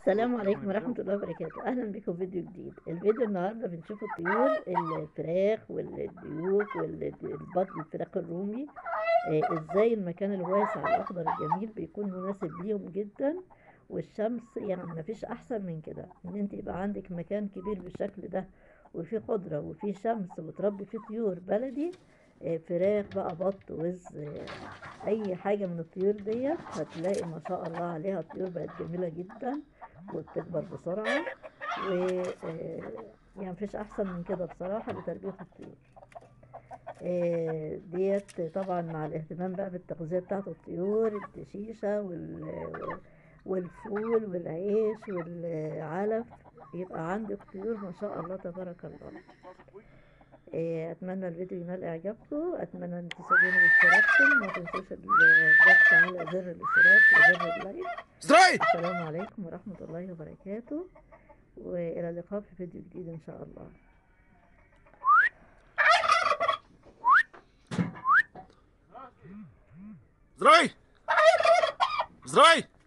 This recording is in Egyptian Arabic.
السلام عليكم ورحمة الله وبركاته أهلا بكم في فيديو جديد الفيديو النهاردة بنشوف الطيور الفراخ والديوك والبط الفراخ الرومي آه، ازاي المكان الواسع الأخضر الجميل بيكون مناسب ليهم جدا والشمس يعني مفيش أحسن من كده إن أنت يبقى عندك مكان كبير بالشكل ده وفيه خضرة وفيه شمس وتربي فيه طيور بلدي آه، فراخ بقى بط وز آه، اي حاجه من الطيور ديت هتلاقي ما شاء الله عليها الطيور بقت جميله جدا وبتكبر بسرعه و آه، يعني مفيش احسن من كده بصراحه لتربيه الطيور آه، ديت طبعا مع الاهتمام بقى بالتغذيه بتاعه الطيور الشيشه وال والفول والعيش والعلف يبقى عندك طيور ما شاء الله تبارك الله إيه، اتمنى الفيديو ينال اعجابكم اتمنى ان تساعدوني باشتراككم ما تنسوش الضغط على زر الاشتراك وزر اللايك سترايك السلام عليكم ورحمة الله وبركاته والى اللقاء في فيديو جديد ان شاء الله زراي زراي